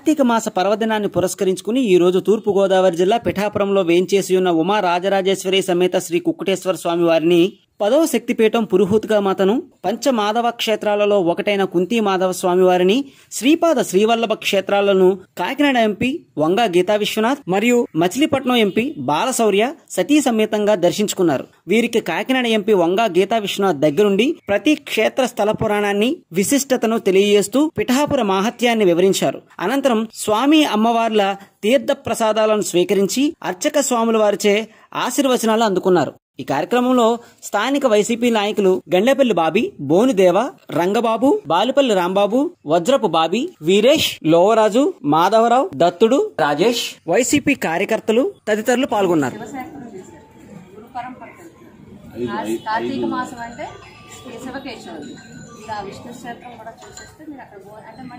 కార్తీక మాస పర్వదినాన్ని పురస్కరించుకుని ఈ రోజు తూర్పు గోదావరి జిల్లా పిఠాపురంలో వేంచేసి ఉన్న ఉమా రాజరాజేశ్వరి సమేత శ్రీ కుక్కుటేశ్వర స్వామి వారిని పదవ శక్తిపీఠం పురుహూతిగా మాతను పంచమాధవ క్షేత్రాలలో ఒకటైన కుంతి మాధవ స్వామి వారిని శ్రీపాద శ్రీవల్లభ క్షేత్రాలను కాకినాడ ఎంపీ వంగా గీతా విశ్వనాథ్ మరియు మచిలీపట్నం ఎంపీ బాలశౌర్య సతీ సమేతంగా దర్శించుకున్నారు వీరికి కాకినాడ ఎంపీ వంగా గీతా విశ్వనాథ్ దగ్గరుండి ప్రతి క్షేత్ర స్థల పురాణాన్ని విశిష్టతను తెలియజేస్తూ పిఠాపుర మాహత్యాన్ని వివరించారు అనంతరం స్వామి అమ్మవార్ల తీర్థ ప్రసాదాలను స్వీకరించి అర్చక స్వాముల వారిచే ఆశీర్వచనాలు అందుకున్నారు ఈ కార్యక్రమంలో స్థానిక వైసీపీ నాయకులు గండెపల్లి బాబీ బోనుదేవ రంగబాబు బాలుపల్లి రాంబాబు వజ్రపు బాబీ వీరేష్ లోవరాజు మాధవరావు దత్తుడు రాజేష్ వైసీపీ కార్యకర్తలు తదితరులు పాల్గొన్నారు శివశాస్త్రం చేశారు గురు పరంపర కార్తీక మాసం అంటే శివకేశ్వరుడు మీరు ఆ విష్ణు క్షేత్రం కూడా చూసేస్తే మీరు అక్కడ పో అంటే మళ్ళీ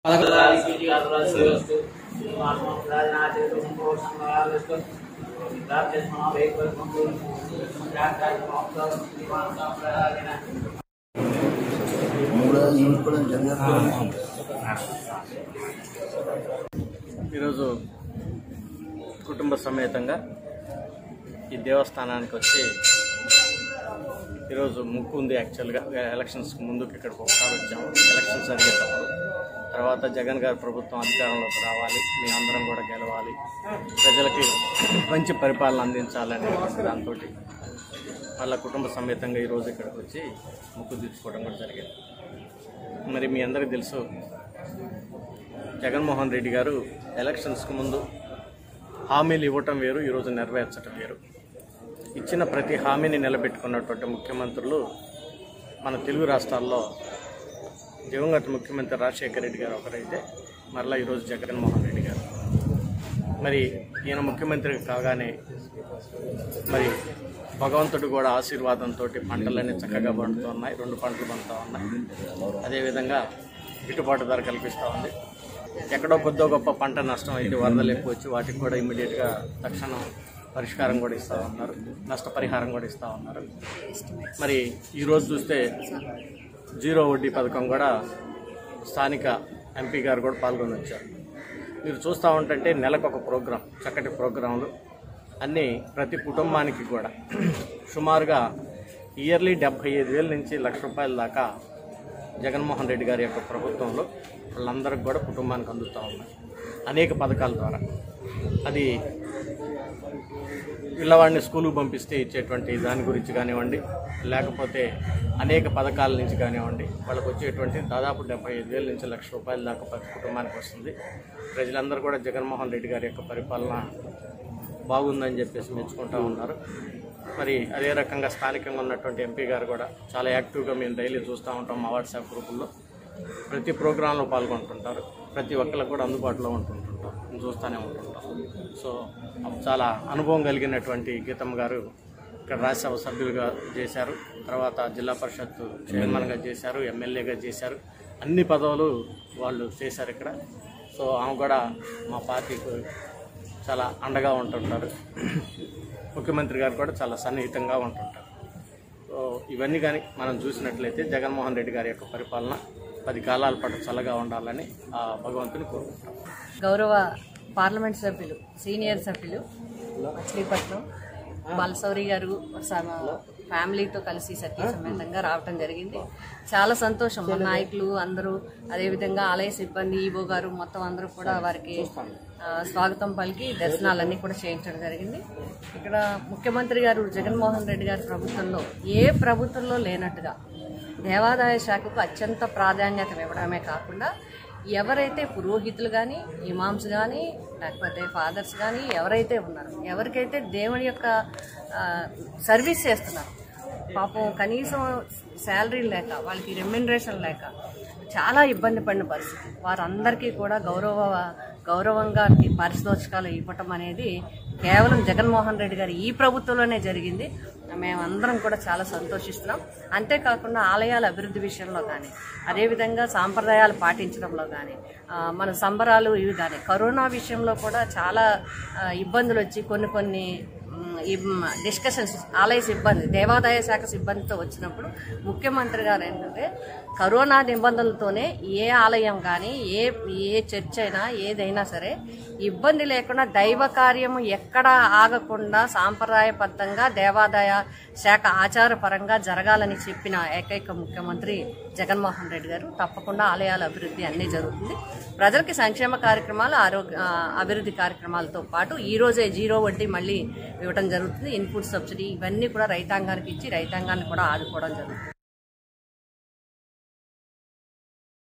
ఈరోజు కుటుంబ సమేతంగా ఈ దేవస్థానానికి వచ్చి ఈరోజు ముక్కు ఉంది యాక్చువల్గా ఎలక్షన్స్ ముందుకు ఇక్కడికి ఒకసారి వచ్చాము ఎలక్షన్స్ జరిగేటప్పుడు తర్వాత జగన్ గారి ప్రభుత్వం అధికారంలోకి రావాలి మీ అందరం కూడా గెలవాలి ప్రజలకి మంచి పరిపాలన అందించాలనే దాంతో వాళ్ళ కుటుంబ సమేతంగా ఈరోజు ఇక్కడికి వచ్చి ముక్కు తీర్చుకోవడం కూడా జరిగింది మరి మీ అందరికీ తెలుసు జగన్మోహన్ రెడ్డి గారు ఎలక్షన్స్కి ముందు హామీలు ఇవ్వటం వేరు ఈరోజు నెరవేర్చడం వేరు ఇచ్చిన ప్రతి హామీని నిలబెట్టుకున్నటువంటి ముఖ్యమంత్రులు మన తెలుగు రాష్ట్రాల్లో దివంగత ముఖ్యమంత్రి రాజశేఖర రెడ్డి గారు ఒకరైతే మరలా ఈరోజు జగన్మోహన్ రెడ్డి గారు మరి ఈయన ముఖ్యమంత్రి కాగానే మరి భగవంతుడు కూడా ఆశీర్వాదంతో పంటలన్నీ చక్కగా పండుతూ ఉన్నాయి రెండు పంటలు పండుతూ ఉన్నాయి అదేవిధంగా గిట్టుబాటు ధర కల్పిస్తూ ఉంది ఎక్కడో కొద్దో గొప్ప పంట నష్టం అయితే వరదలు ఎక్కువ వచ్చి వాటికి కూడా ఇమ్మీడియట్గా తక్షణం పరిష్కారం కూడా ఇస్తూ ఉన్నారు నష్టపరిహారం కూడా ఇస్తూ ఉన్నారు మరి ఈరోజు చూస్తే జీరో వడ్డీ పథకం కూడా స్థానిక ఎంపీ గారు కూడా పాల్గొని వచ్చారు మీరు చూస్తూ ఉంటుంటే నెలకు ఒక ప్రోగ్రాం చక్కటి ప్రోగ్రాంలు అన్నీ ప్రతి కుటుంబానికి కూడా సుమారుగా ఇయర్లీ డెబ్భై ఐదు వేల నుంచి లక్ష రూపాయల దాకా జగన్మోహన్ రెడ్డి గారి యొక్క ప్రభుత్వంలో వాళ్ళందరికి కూడా కుటుంబానికి అందుతూ ఉన్నాయి అనేక పథకాల ద్వారా అది పిల్లవాడిని స్కూల్కి పంపిస్తే ఇచ్చేటువంటి దాని గురించి కానివ్వండి లేకపోతే అనేక పథకాల నుంచి కానివ్వండి వాళ్ళకి వచ్చేటువంటి దాదాపు డెబ్బై ఐదు వేల నుంచి లక్ష రూపాయల దాకా ప్రతి కుటుంబానికి వస్తుంది ప్రజలందరూ కూడా జగన్మోహన్ రెడ్డి గారి యొక్క పరిపాలన బాగుందని చెప్పేసి మెచ్చుకుంటూ ఉన్నారు మరి అదే రకంగా స్థానికంగా ఉన్నటువంటి ఎంపీ గారు కూడా చాలా యాక్టివ్గా మేము డైలీ చూస్తూ ఉంటాం మా వాట్సాప్ గ్రూపుల్లో ప్రతి ప్రోగ్రాంలో పాల్గొంటుంటారు ప్రతి ఒక్కరికి కూడా అందుబాటులో ఉంటుంటుంటాం మేము చూస్తూనే ఉంటుంటాం సో చాలా అనుభవం కలిగినటువంటి గీతమ్మ గారు ఇక్కడ రాజ్యసభ సభ్యులుగా చేశారు తర్వాత జిల్లా పరిషత్ చైర్మన్గా చేశారు ఎమ్మెల్యేగా చేశారు అన్ని పదవులు వాళ్ళు చేశారు ఇక్కడ సో ఆమె కూడా మా పార్టీకి చాలా అండగా ఉంటుంటారు ముఖ్యమంత్రి గారు కూడా చాలా సన్నిహితంగా ఉంటుంటారు సో ఇవన్నీ కానీ మనం చూసినట్లయితే జగన్మోహన్ రెడ్డి గారి యొక్క పరిపాలన పది కాలాల పాటు చల్లగా ఉండాలని ఆ భగవంతుని కోరుకుంటాం గౌరవ పార్లమెంట్ సభ్యులు సీనియర్ సభ్యులు మచిలీపట్నం బాలశౌరి గారు సమ- ఫ్యామిలీతో కలిసి సతీ సమేతంగా రావటం జరిగింది చాలా సంతోషం మా నాయకులు అందరూ అదేవిధంగా ఆలయ సిబ్బంది ఈవో గారు మొత్తం అందరూ కూడా వారికి ఆ, స్వాగతం పలికి దర్శనాలన్నీ కూడా చేయించడం జరిగింది ఇక్కడ ముఖ్యమంత్రి గారు జగన్మోహన్ రెడ్డి గారి ప్రభుత్వంలో ఏ ప్రభుత్వంలో లేనట్టుగా దేవాదాయ శాఖకు అత్యంత ప్రాధాన్యత ఇవ్వడమే కాకుండా ఎవరైతే పురోహితులు కానీ ఇమామ్స్ కానీ లేకపోతే ఫాదర్స్ కానీ ఎవరైతే ఉన్నారో ఎవరికైతే దేవుని యొక్క ఆ, సర్వీస్ చేస్తున్నారు పాపం కనీసం శాలరీ లేక వాళ్ళకి రెమ్యునరేషన్ లేక చాలా ఇబ్బంది పడిన పరిస్థితి వారందరికీ కూడా గౌరవ గౌరవంగా ఈ పారితోషికాలు ఇవ్వటం అనేది కేవలం జగన్మోహన్ రెడ్డి గారి ఈ ప్రభుత్వంలోనే జరిగింది మేమందరం కూడా చాలా సంతోషిస్తున్నాం అంతేకాకుండా ఆలయాల అభివృద్ధి విషయంలో కానీ అదేవిధంగా సాంప్రదాయాలు పాటించడంలో కానీ ఆ, మన సంబరాలు ఇవి కానీ కరోనా విషయంలో కూడా చాలా ఆ, ఇబ్బందులు వచ్చి కొన్ని కొన్ని మ్, ఈ డిస్కషన్స్ ఆలయ సిబ్బంది దేవాదాయ శాఖ సిబ్బందితో వచ్చినప్పుడు ముఖ్యమంత్రి గారు ఏంటంటే కరోనా నిబంధనలతోనే ఏ ఆలయం కానీ ఏ ఏ చర్చ్ అయినా ఏదైనా సరే ఇబ్బంది లేకుండా దైవ కార్యము ఎక్కడ ఆగకుండా సాంప్రదాయబద్ధంగా దేవాదాయ శాఖ ఆచారపరంగా జరగాలని చెప్పిన ఏకైక ముఖ్యమంత్రి జగన్మోహన్ రెడ్డి గారు తప్పకుండా ఆలయాల అభివృద్ధి అన్నీ జరుగుతుంది ప్రజలకి సంక్షేమ కార్యక్రమాలు ఆరోగ్య ఆ, అభివృద్ధి కార్యక్రమాలతో పాటు ఈ రోజే జీరో వడ్డీ మళ్ళీ ఇవ్వడం జరుగుతుంది ఇన్పుట్ సబ్సిడీ ఇవన్నీ కూడా రైతాంగానికి ఇచ్చి రైతాంగాన్ని కూడా ఆదుకోవడం జరుగుతుంది